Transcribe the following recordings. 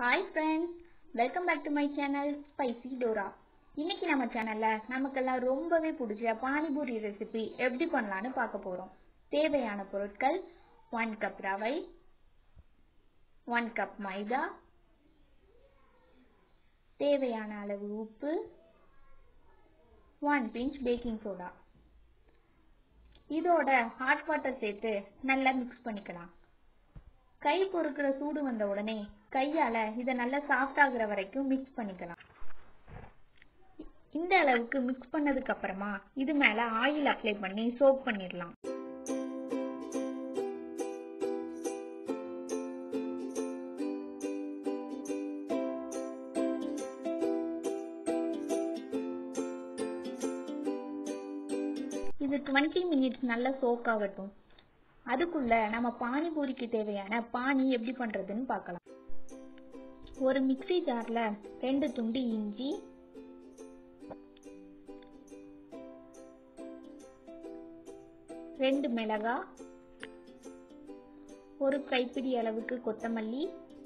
hi friends welcome back to my channel spicy Dora இன்னைக்கு நம்ம சேனல்ல நமக்கெல்லாம் ரொம்பவே பிடிச்ச பானிபூரி ரெசிபி எப்படி பண்ணலான்னு பார்க்க போறோம் தேவையான பொருட்கள் ஒன் கப் ரவை ஒன் கப் மைதா தேவையான அளவு உப்பு ஒன் பிஞ்ச் பேக்கிங் சோடா இதோட ஹாட் வாட்டர் சேர்த்து நல்லா மிக்ஸ் பண்ணிக்கலாம் கை பொறுக்கிற சூடு வந்த உடனே கையால இதை நல்லா சாஃப்ட் ஆகுற வரைக்கும் மிக்ஸ் பண்ணிக்கலாம் இந்த அளவுக்கு மிக்ஸ் பண்ணதுக்கு அப்புறமா இது மேல ஆயில் அப்ளை பண்ணி சோக் பண்ணிடலாம் இது டுவெண்ட்டி மினிட்ஸ் நல்லா சோக் ஆகட்டும் அதுக்குள்ள நம்ம பானிபூரிக்கு தேவையான பானி எப்படி பண்றதுன்னு பார்க்கலாம் ஒரு மிக்ஸி ஜார்ல ரெண்டு துண்டு இஞ்சி ரெண்டு மிளகா ஒரு கைப்பிடி அளவுக்கு கொத்தமல்லி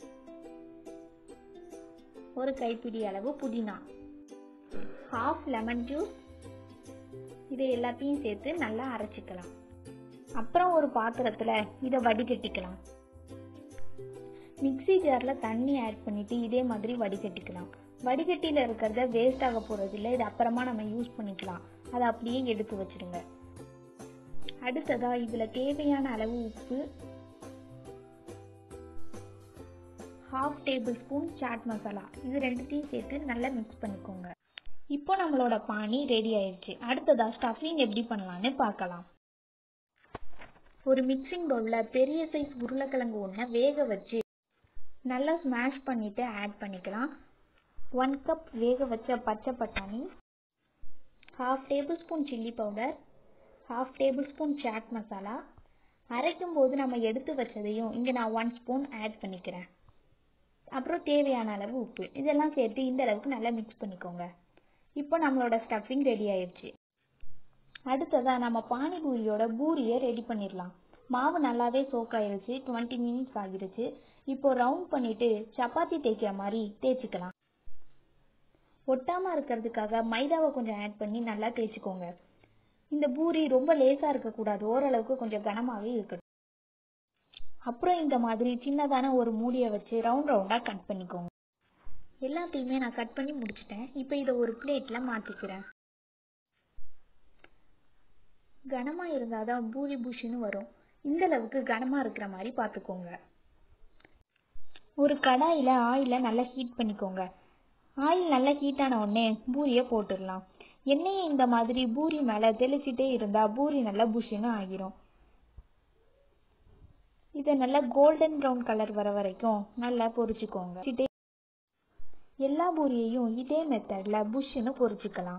ஒரு கைப்பிடி அளவு புதினா ஹாஃப் லெமன் ஜூஸ் இது எல்லாத்தையும் சேர்த்து நல்லா அரைச்சிக்கலாம் அப்புறம் ஒரு பாத்திரத்துல இதை வடிகட்டிக்கலாம் மிக்ஸி ஜார்ல தண்ணி ஆட் பண்ணிட்டு இதே மாதிரி வடிகட்டிக்கலாம் வடிகட்டியில இருக்கிறத வேஸ்ட் ஆக போறது இல்லை இது அப்புறமா நம்ம யூஸ் பண்ணிக்கலாம் அதை அப்படியே எடுத்து வச்சிருங்க அடுத்ததா இதுல தேவையான அளவு உப்பு half table spoon chaat masala இது ரெண்டுத்தையும் சேர்த்து நல்லா மிக்ஸ் பண்ணிக்கோங்க இப்போ நம்மளோட பானி ரெடி ஆயிடுச்சு அடுத்ததா ஸ்டஃபிங் எப்படி பண்ணலாம்னு பார்க்கலாம் ஒரு மிக்சிங் பவுலில் பெரிய சைஸ் உருளைக்கிழங்கு ஒன்றை வேக வச்சு நல்லா ஸ்மாஷ் பண்ணிவிட்டு ஆட் பண்ணிக்கலாம் ஒன் கப் வேக வச்ச பச்சை பட்டாணி half table spoon chilli powder half table spoon chaat masala அரைக்கும் போது நம்ம எடுத்து வச்சதையும் இங்கே நான் ஒன் ஸ்பூன் ஆட் பண்ணிக்கிறேன் அப்புறம் தேவையான அளவு உப்பு இதெல்லாம் சேர்த்து இந்த அளவுக்கு நல்லா மிக்ஸ் பண்ணிக்கோங்க இப்போ நம்மளோட ஸ்டஃபிங் ரெடி ஆயிடுச்சு அடுத்ததாக நம்ம பானிபூரியோட பூரியை ரெடி பண்ணிடலாம் மாவு நல்லாவே சோக் ஆயிருச்சு டுவெண்ட்டி மினிட்ஸ் ஆகிருச்சு இப்போ ரவுண்ட் பண்ணிட்டு சப்பாத்தி தேய்க்கிற மாதிரி தேய்ச்சிக்கலாம் ஒட்டாம இருக்கிறதுக்காக மைதாவை கொஞ்சம் ஆட் பண்ணி நல்லா தேய்ச்சிக்கோங்க இந்த பூரி ரொம்ப லேசா இருக்கக்கூடாது ஓரளவுக்கு கொஞ்சம் கனமாவே இருக்கட்டும் அப்புறம் இந்த மாதிரி சின்னதான ஒரு மூடியை வச்சு ரவுண்ட் ரவுண்டா கட் பண்ணிக்கோங்க எல்லாத்தையுமே நான் கட் பண்ணி முடிச்சிட்டேன் இப்போ இதை ஒரு பிளேட்ல மாத்திக்கிறேன் கனமா இருந்தாதான் பூரி பூஷின்னு வரும் இந்த அளவுக்கு கனமா இருக்கிற மாதிரி பார்த்துக்கோங்க ஒரு கடாயில ஆயில நல்லா ஹீட் பண்ணிக்கோங்க ஆயில் நல்லா ஹீட் ஆன உடனே பூரியை போட்டுடலாம் எண்ணெயை இந்த மாதிரி பூரி மேல தெளிச்சிட்டே இருந்தா பூரி நல்லா புஷின்னு ஆகிரும் இதை நல்லா கோல்டன் ப்ரௌன் கலர் வர வரைக்கும் நல்லா பொரிச்சுக்கோங்க எல்லா பூரியையும் இதே மெத்தட்ல புஷ்ஷுன்னு பொரிச்சுக்கலாம்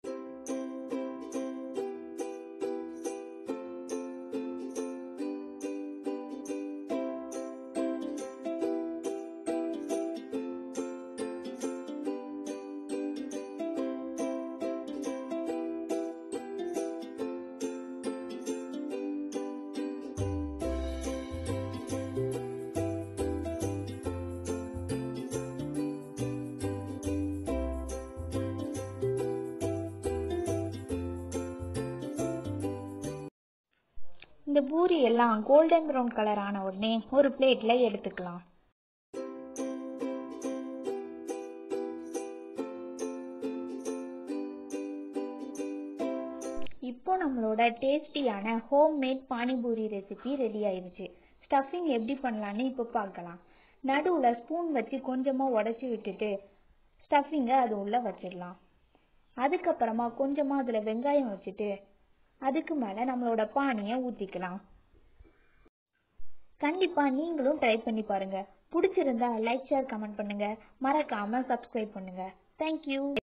இந்த பூரி எல்லாம் கோல்டன் ப்ரௌன் கலர் ஆன உடனே ஒரு பிளேட்ல எடுத்துக்கலாம் இப்போ நம்மளோட டேஸ்டியான home made panipuri recipe ready ஆயிருச்சு ஸ்டஃபிங் எப்படி பண்ணலான்னு இப்போ பார்க்கலாம் நடுவில் ஸ்பூன் வச்சு கொஞ்சமாக உடச்சி விட்டுட்டு ஸ்டஃபிங்கை அது உள்ள வச்சிடலாம் அதுக்கப்புறமா கொஞ்சமாக அதில் வெங்காயம் வச்சுட்டு அதுக்கு மேல நம்மளோட பானியை ஊத்திக்கலாம் கண்டிப்பா நீங்களும் ட்ரை பண்ணி பாருங்க பிடிச்சிருந்தா லைக் ஷேர் கமெண்ட் பண்ணுங்க மறக்காம சப்ஸ்கிரைப் பண்ணுங்க தேங்க்யூ